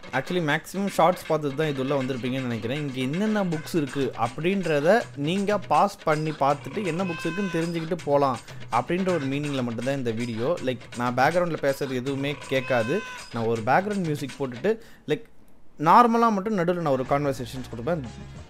actually maximum shorts பார்த்துட்டு தான் இது உள்ள வந்திருப்பீங்கன்னு நினைக்கிறேன் இங்கே என்னென்ன புக்ஸ் இருக்குது அப்படின்றத நீங்கள் பாஸ் பண்ணி பார்த்துட்டு என்ன புக்ஸ் இருக்குன்னு தெரிஞ்சுக்கிட்டு போகலாம் அப்படின்ற ஒரு மீனிங்கில் மட்டும்தான் இந்த வீடியோ லைக் நான் பேக்ரவுண்டில் பேசுறது எதுவுமே கேட்காது நான் ஒரு பேக்ரவுண்ட் மியூசிக் போட்டுட்டு லைக் நார்மலாக மட்டும் நடுவில் நான் ஒரு கான்வர்சேஷன்ஸ் கொடுப்பேன்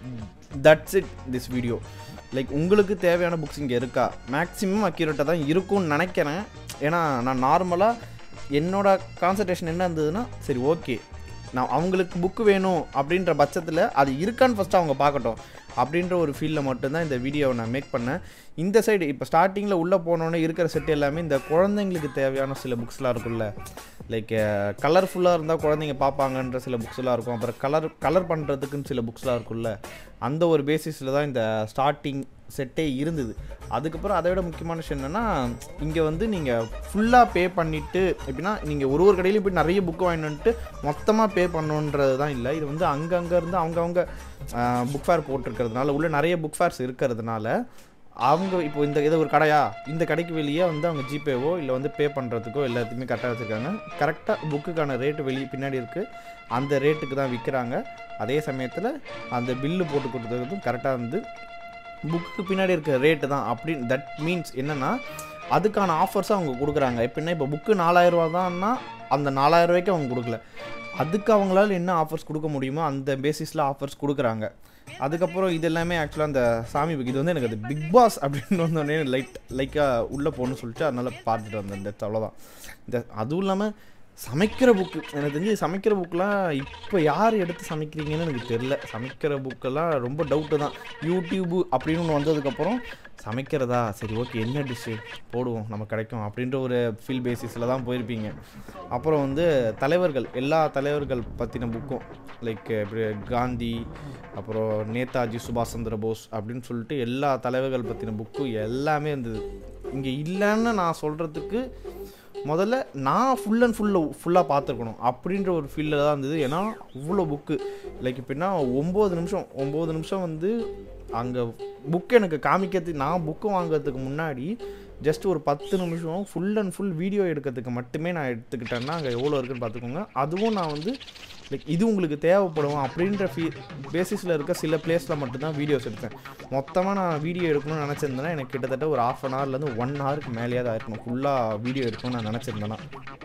that's it this video like உங்களுக்கு தேவையான புக்ஸ் இங்கே இருக்கா மேக்ஸிமம் அக்யூரேட்டாக தான் இருக்கும்னு நினைக்கிறேன் ஏன்னா நான் நார்மலாக என்னோட கான்சன்ட்ரேஷன் என்ன இருந்ததுன்னா சரி ஓகே நான் அவங்களுக்கு புக்கு வேணும் அப்படின்ற பட்சத்தில் அது இருக்கான்னு ஃபஸ்ட்டு அவங்க பார்க்கட்டும் அப்படின்ற ஒரு ஃபீலில் மட்டும்தான் இந்த வீடியோவை நான் மேக் பண்ணேன் இந்த சைடு இப்போ ஸ்டார்டிங்கில் உள்ளே போனோன்னே இருக்கிற செட் எல்லாமே இந்த குழந்தைங்களுக்கு தேவையான சில புக்ஸ்லாம் இருக்குல்ல லைக் கலர்ஃபுல்லாக இருந்தால் குழந்தைங்க பார்ப்பாங்கன்ற சில புக்ஸ்லாம் இருக்கும் அப்புறம் கலர் கலர் பண்ணுறதுக்குன்னு சில புக்ஸ்லாம் இருக்குல்ல அந்த ஒரு பேசிஸில் தான் இந்த ஸ்டார்டிங் செட்டே இருந்தது அதுக்கப்புறம் அதை விட முக்கியமான விஷயம் என்னென்னா இங்கே வந்து நீங்கள் ஃபுல்லாக பே பண்ணிவிட்டு எப்படின்னா நீங்கள் ஒரு ஒரு கடையிலையும் போய் நிறைய புக்கு வாங்கிட்டு வந்துட்டு மொத்தமாக பே பண்ணணுன்றது தான் இல்லை இது வந்து அங்கங்கே இருந்து அவங்கவுங்க புக் ஃபேர் போட்டிருக்கிறதுனால உள்ள நிறைய புக் ஃபேர்ஸ் இருக்கிறதுனால அவங்க இப்போ இந்த இது ஒரு கடையா இந்த கடைக்கு வெளியே வந்து அவங்க ஜிபேவோ இல்லை வந்து பே பண்ணுறதுக்கோ எல்லாத்தையுமே கரெக்டாக வச்சுருக்காங்க கரெக்டாக புக்குக்கான ரேட்டு வெளியே பின்னாடி இருக்குது அந்த ரேட்டுக்கு தான் விற்கிறாங்க அதே சமயத்தில் அந்த பில்லு போட்டு கொடுத்ததும் கரெக்டாக வந்து புக்குக்கு பின்னாடி இருக்க ரேட்டு தான் அப்படின்னு தட் மீன்ஸ் என்னென்னா அதுக்கான ஆஃபர்ஸும் அவங்க கொடுக்குறாங்க எப்படின்னா இப்போ புக்கு நாலாயிரரூவா தான்னா அந்த நாலாயிரம் ரூபாய்க்கு அவங்க கொடுக்கல அதுக்கு அவங்களால என்ன ஆஃபர்ஸ் கொடுக்க முடியுமோ அந்த பேசிஸில் ஆஃபர்ஸ் கொடுக்குறாங்க அதுக்கப்புறம் இது எல்லாமே ஆக்சுவலாக அந்த சாமி புக் இது வந்து எனக்கு அது பிக் பாஸ் அப்படின்னு வந்தோடனே லைட் லைக்காக உள்ளே போகணும்னு சொல்லிட்டு அதனால் பார்த்துட்டு வந்தேன் இந்த அவ்வளோதான் இந்த அதுவும் இல்லாமல் சமைக்கிற புக்கு எனக்கு தெரிஞ்சு சமைக்கிற புக்கெலாம் இப்போ யார் எடுத்து சமைக்கிறீங்கன்னு எனக்கு தெரில சமைக்கிற புக்கெல்லாம் ரொம்ப டவுட்டு தான் யூடியூபு அப்படின்னு ஒன்று வந்ததுக்கப்புறம் சமைக்கிறதா சரி ஓகே என்ன டிஷ்ஷு போடுவோம் நம்ம கிடைக்கும் அப்படின்ற ஒரு ஃபீல் பேசிஸில் தான் போயிருப்பீங்க அப்புறம் வந்து தலைவர்கள் எல்லா தலைவர்கள் பற்றின புக்கும் லைக் இப்படி காந்தி அப்புறம் நேதாஜி சுபாஷ் சந்திர போஸ் அப்படின்னு சொல்லிட்டு எல்லா தலைவர்கள் பற்றின புக்கும் எல்லாமே இருந்தது இங்கே இல்லைன்னு நான் சொல்கிறதுக்கு முதல்ல நான் ஃபுல் அண்ட் ஃபுல்லு ஃபுல்லாக பார்த்துருக்கணும் அப்படின்ற ஒரு ஃபீல்டில் தான் இருந்தது ஏன்னா இவ்வளோ புக்கு லைக் எப்படின்னா ஒம்பது நிமிஷம் ஒம்பது நிமிஷம் வந்து அங்கே புக்கு எனக்கு காமிக்கிறதுக்கு நான் புக்கு வாங்குறதுக்கு முன்னாடி ஜஸ்ட் ஒரு பத்து நிமிஷம் ஃபுல் அண்ட் ஃபுல் வீடியோ எடுக்கிறதுக்கு மட்டுமே நான் எடுத்துக்கிட்டேன்னா அங்கே எவ்வளோ இருக்குன்னு பார்த்துக்கோங்க அதுவும் நான் வந்து லைக் இது உங்களுக்கு தேவைப்படும் அப்படின்ற ஃபீ பேசிஸில் இருக்க சில பிளேஸில் மட்டும்தான் வீடியோஸ் எடுத்தேன் மொத்தமாக நான் வீடியோ எடுக்கணும்னு நினச்சிருந்தேன்னா எனக்கு கிட்டத்தட்ட ஒரு ஆஃப் அன் ஹவர்லேருந்து ஒன் ஹவருக்கு மேலேயே தான் இருக்கணும் ஃபுல்லாக வீடியோ எடுக்கணும்னு நான் நினச்சிருந்தேன்னா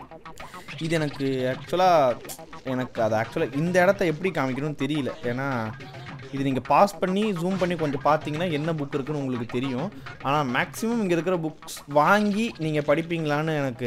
இது எனக்கு ஆக்சுவலாக எனக்கு அது ஆக்சுவலாக இந்த இடத்த எப்படி காமிக்கணும்னு தெரியல ஏன்னா இது நீங்கள் பாஸ் பண்ணி ஜூம் பண்ணி கொஞ்சம் பார்த்தீங்கன்னா என்ன புக் இருக்குன்னு உங்களுக்கு தெரியும் ஆனால் மேக்ஸிமம் இங்கே இருக்கிற புக்ஸ் வாங்கி நீங்கள் படிப்பீங்களான்னு எனக்கு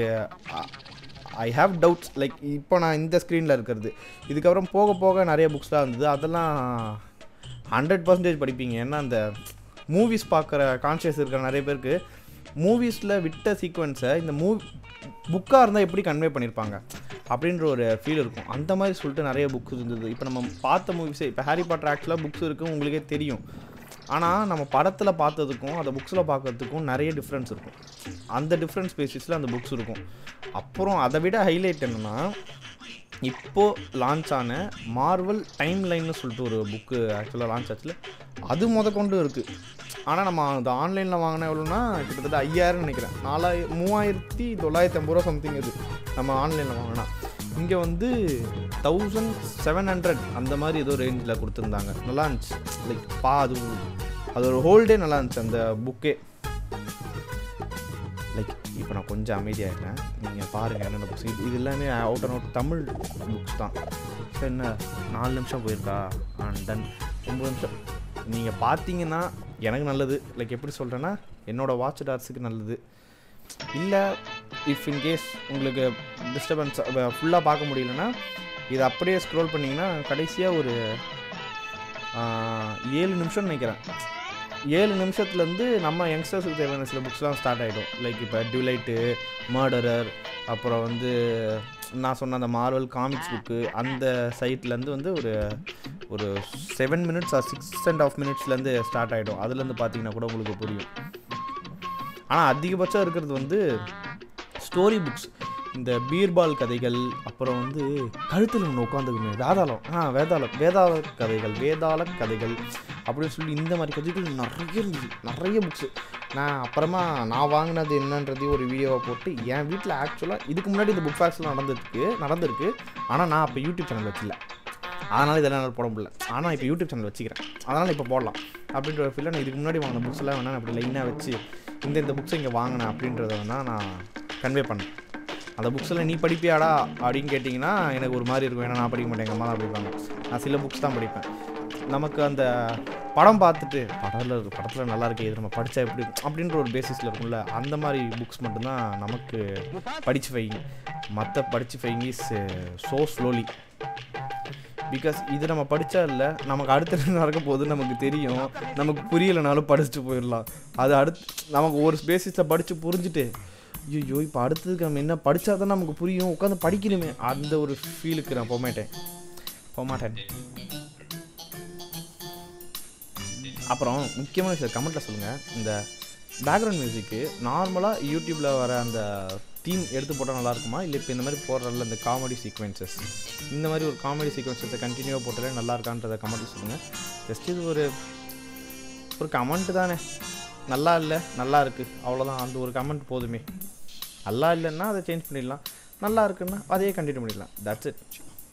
ஐ ஹாவ் டவுட்ஸ் லைக் இப்போ நான் இந்த ஸ்க்ரீனில் இருக்கிறது இதுக்கப்புறம் போக போக நிறைய புக்ஸ்லாம் இருந்தது அதெல்லாம் ஹண்ட்ரட் பர்சன்டேஜ் படிப்பீங்க ஏன்னா அந்த மூவிஸ் பார்க்குற கான்ஷியஸ் இருக்கிற நிறைய பேருக்கு மூவிஸில் விட்ட சீக்வன்ஸை இந்த மூவி புக்காக இருந்தால் எப்படி கன்வே பண்ணியிருப்பாங்க அப்படின்ற ஒரு ஃபீல் இருக்கும் அந்த மாதிரி சொல்லிட்டு நிறைய புக்ஸ் இருந்தது இப்போ நம்ம பார்த்த மூவிஸே இப்போ ஹாரி பாட்டர் ஆக்சுவலாக புக்ஸ் இருக்கும் உங்களுக்கே தெரியும் ஆனால் நம்ம படத்தில் பார்த்ததுக்கும் அந்த புக்ஸில் பார்க்கறதுக்கும் நிறைய டிஃப்ரென்ஸ் இருக்கும் அந்த டிஃப்ரென்ஸ் பேசிஸில் அந்த புக்ஸ் இருக்கும் அப்புறம் அதை விட ஹைலைட் என்னென்னா இப்போது லான்ச் ஆன மார்வல் டைம் லைன்னு சொல்லிட்டு ஒரு புக்கு ஆக்சுவலாக லான்ச் ஆச்சுல அது முத கொண்டு இருக்குது ஆனால் நம்ம அந்த ஆன்லைனில் வாங்கின எவ்வளோன்னா கிட்டத்தட்ட ஐயாயிரம் நினைக்கிறேன் நாலாயிர மூவாயிரத்தி தொள்ளாயிரத்தி ஐம்பது ரூபா சம்திங் அது நம்ம ஆன்லைனில் வாங்கினா இங்கே வந்து தௌசண்ட் செவன் ஹண்ட்ரட் அந்த மாதிரி ஏதோ ரேஞ்சில் கொடுத்துருந்தாங்க நல்லா இருந்துச்சு லைக் பா அது அது ஒரு ஹோல்டே நல்லா இருந்துச்சு அந்த புக்கே லைக் இப்போ நான் கொஞ்சம் அமைதியாகிட்டேன் நீங்கள் பாருங்கள் என்னென்ன புக்ஸ் இது இது எல்லாமே out and out Tamil books தான் சரி என்ன நாலு நிமிஷம் போயிருக்கா அண்ட் தென் ஒம்பது நிமிஷம் நீங்கள் பார்த்தீங்கன்னா எனக்கு நல்லது லைக் எப்படி சொல்கிறேன்னா என்னோடய வாட்ச் டார்ஸுக்கு நல்லது இல்லை இஃப் இன்கேஸ் உங்களுக்கு டிஸ்டர்பன்ஸ் ஃபுல்லாக பார்க்க முடியலன்னா இதை அப்படியே ஸ்க்ரோல் பண்ணிங்கன்னா கடைசியாக ஒரு ஏழு நிமிஷம்னு நினைக்கிறேன் ஏழு நிமிஷத்துலேருந்து நம்ம யங்ஸ்டர்ஸுக்கு தேவையான சில புக்ஸ்லாம் ஸ்டார்ட் ஆகிடும் லைக் இப்போ டியூலைட்டு மர்டரர் அப்புறம் வந்து நான் சொன்ன அந்த மார்வல் காமிக்ஸ் புக்கு அந்த சைட்லேருந்து வந்து ஒரு ஒரு seven minutes or six and half மினிட்ஸ்லேருந்து ஸ்டார்ட் ஆகிடும் அதுலேருந்து பார்த்தீங்கன்னா கூட உங்களுக்கு புரியும் ஆனால் அதிகபட்சம் இருக்கிறது வந்து ஸ்டோரி புக்ஸ் இந்த பீர்பால் கதைகள் அப்புறம் வந்து கழுத்தில் ஒன்று உட்காந்துக்குமே வேதாளம் ஆ வேதாளம் வேதாள கதைகள் வேதாள கதைகள் அப்படின்னு சொல்லி இந்த மாதிரி கதைகள் நிறைய இருந்துச்சு நிறைய புக்ஸு நான் அப்புறமா நான் வாங்கினது என்னன்றதையும் ஒரு வீடியோவை போட்டு என் வீட்டில் ஆக்சுவலாக இதுக்கு முன்னாடி இந்த புக் ஃபேக்ஸ்லாம் நடந்திருக்கு நடந்திருக்கு ஆனால் நான் அப்போ யூடியூப் சேனல் வச்சில்ல அதனால் இதெல்லாம் என்னால் போட முடியல ஆனால் இப்போ யூடியூப் சேனல் வச்சுக்கிறேன் அதனால் இப்போ போடலாம் அப்படின்ற ஒரு ஃபீலில் நான் இதுக்கு முன்னாடி வாங்கின புக்ஸ் எல்லாம் வேணா அப்படி லைனாக வச்சு இந்த இந்த புக்ஸை இங்கே வாங்கினேன் அப்படின்றத வேணா நான் கன்வே பண்ணேன் அந்த புக்ஸில் நீ படிப்பியாடா அப்படின்னு கேட்டிங்கன்னா எனக்கு ஒரு மாதிரி இருக்கும் ஏன்னா நான் படிக்க மாட்டேன் எங்கள் அம்மா தான் படிப்பாங்க நான் சில புக்ஸ் தான் படிப்பேன் நமக்கு அந்த படம் பார்த்துட்டு படத்தில் படத்தில் நல்லா இருக்கு இது நம்ம படித்தா எப்படி அப்படின்ற ஒரு பேசிஸில் இருக்கும்ல அந்த மாதிரி புக்ஸ் மட்டும்தான் நமக்கு படித்து வைங்க மற்ற படித்து வைங்க இஸ் ஸோ ஸ்லோலி பிகாஸ் இது நம்ம படித்தா இல்லை நமக்கு அடுத்த என்ன நடக்க போகுது நமக்கு தெரியும் நமக்கு புரியலைனாலும் படிச்சுட்டு போயிடலாம் அது அடுத்து நமக்கு ஒரு பேசிஸில் படித்து புரிஞ்சுட்டு ஐயோ இப்போ அடுத்ததுக்கு நம்ம என்ன படித்தா தான் நமக்கு புரியும் உட்காந்து படிக்கணுமே அந்த ஒரு ஃபீலுக்கு நான் போக மாட்டேன் போக மாட்டேன் அப்புறம் முக்கியமான விஷயம் கமெண்ட்டில் சொல்லுங்கள் இந்த பேக்ரவுண்ட் மியூசிக்கு நார்மலாக யூடியூப்பில் வர அந்த தீம் எடுத்து போட்டால் நல்லா இருக்குமா இல்லை இப்போ இந்த மாதிரி போடுறதுல இந்த காமெடி சீக்வென்சஸ் இந்த மாதிரி ஒரு காமெடி சீக்வென்சஸை கண்டினியூவாக போட்டாலே நல்லா இருக்கான்றதை கமெண்ட்டில் சொல்லுங்கள் ஜஸ்ட் இது ஒரு ஒரு கமெண்ட் தானே நல்லா இல்லை நல்லா இருக்குது அவ்வளோதான் அந்த ஒரு கமெண்ட் போதுமே நல்லா இல்லைன்னா அதை சேஞ்ச் பண்ணிடலாம் நல்லா இருக்குன்னா அதையே கண்டினியூ பண்ணிடலாம் தட்ஸ் இட்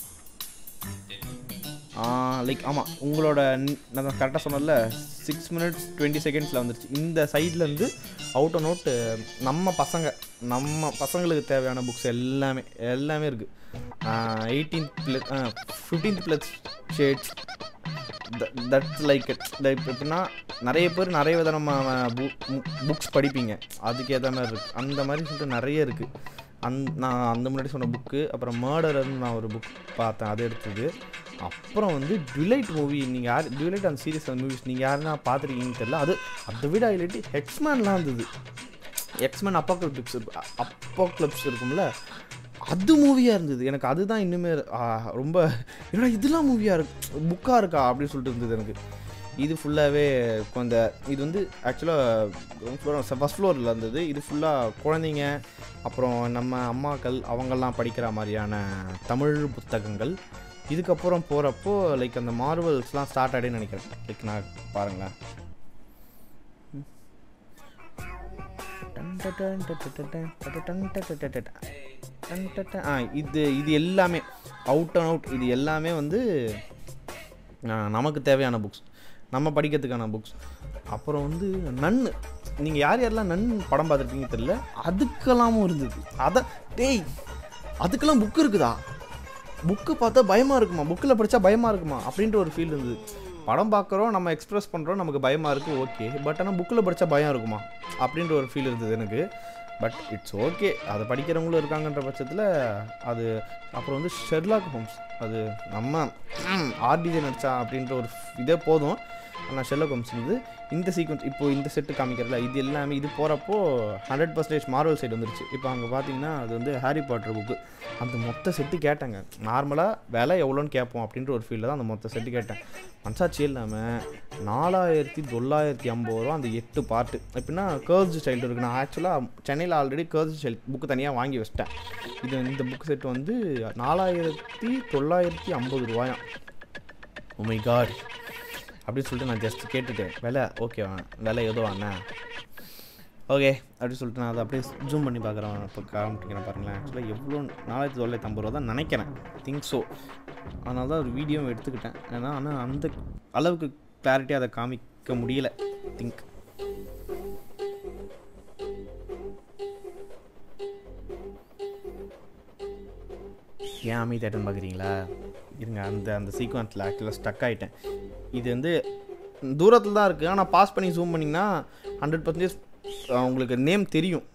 லைக் ஆமாம் உங்களோட ந- நான் கரெக்டாக சொன்னல சிக்ஸ் மினிட்ஸ் டுவெண்ட்டி செகண்ட்ஸில் வந்துருச்சு இந்த சைட்லேருந்து அவுட் அண்ட் அவுட் நம்ம பசங்க நம்ம பசங்களுக்கு தேவையான புக்ஸ் எல்லாமே எல்லாமே இருக்குது eighteenth plus fifteenth plus shades that's like like எப்படின்னா நிறைய பேர் நிறைய விதமான புக்ஸ் படிப்பீங்க அதுக்கு ஏற்ற மாதிரி இருக்குது அந்த மாதிரி சொல்லிட்டு நிறைய இருக்குது அந் நான் அந்த முன்னாடி சொன்ன புக்கு அப்புறம் மர்டர்னு நான் ஒரு புக் பார்த்தேன் அது எடுத்தது அப்புறம் வந்து டுலைட் மூவி நீங்கள் யார் டுலைட் அந்த சீரியஸ் அந்த மூவிஸ் நீங்கள் யாருன்னா பார்த்துருக்கீங்கன்னு தெரியல அது அதை விட ஹைலைட்டு ஹெக்ஸ்மேன்லாம் இருந்தது எக்ஸ்மேன் அப்பா கிளப்ஸ் அப்பா கிளப்ஸ் இருக்கும்ல அது மூவியாக இருந்தது எனக்கு அதுதான் இன்னுமே ஆ, ரொம்ப என்னடா இதெல்லாம் மூவியாக இருக்கு புக்காக இருக்கா அப்படின்னு சொல்லிட்டு இருந்தது எனக்கு இது ஃபுல்லாகவே இந்த இது வந்து ஆக்சுவலாக ஃபஸ்ட் ஃப்ளோரில் இருந்தது இது ஃபுல்லாக குழந்தைங்க அப்புறம் நம்ம அம்மாக்கள் அவங்கெல்லாம் படிக்கிற மாதிரியான தமிழ் புத்தகங்கள் இதுக்கப்புறம் போகிறப்போ லைக் அந்த மார்வல்ஸ்லாம் ஸ்டார்ட் ஆகிடுன்னு நினைக்கிறேன் லைக் நான் பாருங்களேன் ஆ இது இது எல்லாமே அவுட் அண்ட் அவுட் இது எல்லாமே வந்து ஆ, நமக்கு தேவையான புக்ஸ் நம்ம படிக்கிறதுக்கான புக்ஸ் அப்புறம் வந்து நன்னு நீங்கள் யார் யாரெல்லாம் நன் படம் பார்த்துருப்பீங்க தெரியல அதுக்கெல்லாமும் இருந்தது அதை டேய் அதுக்கெல்லாம் புக்கு இருக்குதா புக்கு பார்த்தா பயமாக இருக்குமா புக்கில் படித்தா பயமாக இருக்குமா அப்படின்ற ஒரு ஃபீல் இருந்தது படம் பார்க்குறோம் நம்ம எக்ஸ்பிரஸ் பண்ணுறோம் நமக்கு பயமாக இருக்குது ஓகே பட் ஆனால் புக்கில் படித்தா பயம் இருக்குமா அப்படின்ற ஒரு ஃபீல் இருந்தது எனக்கு பட் இட்ஸ் ஓகே அதை படிக்கிறவங்களும் இருக்காங்கன்ற பட்சத்தில் அது அப்புறம் வந்து ஷெர்லாக் ஹோம்ஸ் அது நம்ம ஆர்டிஜே நடிச்சா அப்படின்ற ஒரு இதே போதும் ஆனால் ஷெர்லாக் ஹோம்ஸ் வந்து இந்த சீக்வன்ஸ் இப்போ இந்த செட்டு காமிக்கிறதுல இது எல்லாமே இது போகிறப்போ ஹண்ட்ரட் பர்சன்டேஜ் மார்வல் சைடு வந்துருச்சு இப்போ அங்கே பார்த்தீங்கன்னா அது வந்து ஹாரி பாட்டர் புக்கு அந்த மொத்த செட்டு கேட்டேங்க நார்மலாக விலை எவ்வளோன்னு கேட்போம் அப்படின்ற ஒரு ஃபீல்டில் தான் அந்த மொத்த செட்டு கேட்டேன் மனசாட்சி இல்லாமல் நாலாயிரத்தி தொள்ளாயிரத்தி ஐம்பது ரூபா அந்த எட்டு பார்ட்டு எப்படின்னா கேர்ள்ஸ் சைல்டு இருக்கு நான் ஆக்சுவலாக சென்னையில் ஆல்ரெடி கேர்ள்ஸ் சைல்டு புக்கு தனியாக வாங்கி வச்சிட்டேன் இது இந்த புக் செட் வந்து நாலாயிரத்தி தொள்ளாயிரத்தி ஐம்பது ரூபாயாம் உமை காட் அப்படின்னு சொல்லிட்டு நான் ஜஸ்ட் கேட்டுட்டேன் விலை ஓகேவா விலை ஏதோ அண்ணா ஓகே அப்படின்னு சொல்லிட்டு நான் அதை அப்படியே ஜூம் பண்ணி பார்க்குறேன் இப்போ காமிக்கிறேன் பாருங்களேன் ஆக்சுவலாக எவ்வளோ நாலாயிரத்தி தொள்ளாயிரத்தி ஐம்பது ரூபா தான் நினைக்கிறேன் திங்க் ஸோ அதனால தான் ஒரு வீடியோவும் எடுத்துக்கிட்டேன் ஏன்னா ஆனால் அந்த அளவுக்கு கிளாரிட்டியாக அதை காமிக்க முடியல திங்க் ஏன் அமைதியாட்டன்னு பார்க்குறீங்களா இருங்க அந்த அந்த சீக்வன்ஸில் ஆக்சுவலாக ஸ்டக் ஆகிட்டேன் இது வந்து தூரத்தில் தான் இருக்குது ஆனால் பாஸ் பண்ணி ஜூம் பண்ணிங்கன்னா ஹண்ட்ரட் பர்சன்டேஜ் உங்களுக்கு நேம் தெரியும்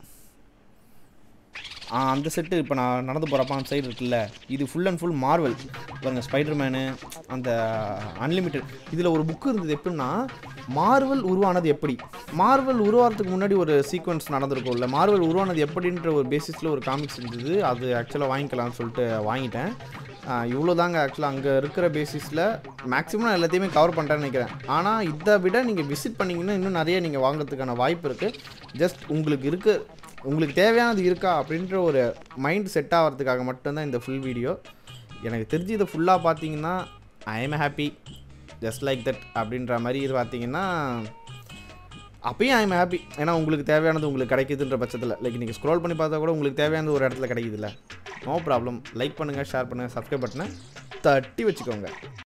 ஆ, அந்த செட்டு இப்போ நான் நடந்து போகிறப்ப அந்த சைடு இருக்குல்ல இது ஃபுல் அண்ட் ஃபுல் மார்வல் பாருங்க ஸ்பைடர்மேனு அந்த அன்லிமிட்டெட் இதில் ஒரு புக்கு இருந்தது எப்படின்னா மார்வல் உருவானது எப்படி மார்வல் உருவாகிறதுக்கு முன்னாடி ஒரு சீக்வன்ஸ் நடந்திருக்கும்ல மார்வல் உருவானது எப்படின்ற ஒரு பேசிஸில் ஒரு காமிக்ஸ் இருந்தது அது ஆக்சுவலாக வாங்கிக்கலாம்னு சொல்லிட்டு வாங்கிட்டேன் இவ்வளோ தாங்க ஆக்சுவலாக அங்கே இருக்கிற பேசிஸில் மேக்ஸிமம் நான் எல்லாத்தையுமே கவர் பண்ணுறேன்னு நினைக்கிறேன் ஆனால் இதை விட நீங்கள் விசிட் பண்ணிங்கன்னா இன்னும் நிறைய நீங்கள் வாங்குறதுக்கான வாய்ப்பு இருக்குது ஜஸ்ட் உங்களுக்கு இருக்க உங்களுக்கு தேவையானது இருக்கா அப்படின்ற ஒரு மைண்ட் செட் ஆகிறதுக்காக மட்டும்தான் இந்த ஃபுல் வீடியோ எனக்கு தெரிஞ்சு இதை ஃபுல்லாக பார்த்தீங்கன்னா I am happy just like that அப்படின்ற மாதிரி இது பார்த்தீங்கன்னா அப்பயும் ஐ எம் ஹாப்பி ஏன்னா உங்களுக்கு தேவையானது உங்களுக்கு கிடைக்குதுன்ற பட்சத்தில் லைக் நீங்கள் ஸ்க்ரோல் பண்ணி பார்த்தா கூட உங்களுக்கு தேவையானது ஒரு இடத்துல கிடைக்குதுல்ல நோ ப்ராப்ளம் லைக் பண்ணுங்கள் ஷேர் பண்ணுங்கள் சப்ஸ்கிரைப் பட்டனை தட்டி வச்சுக்கோங்க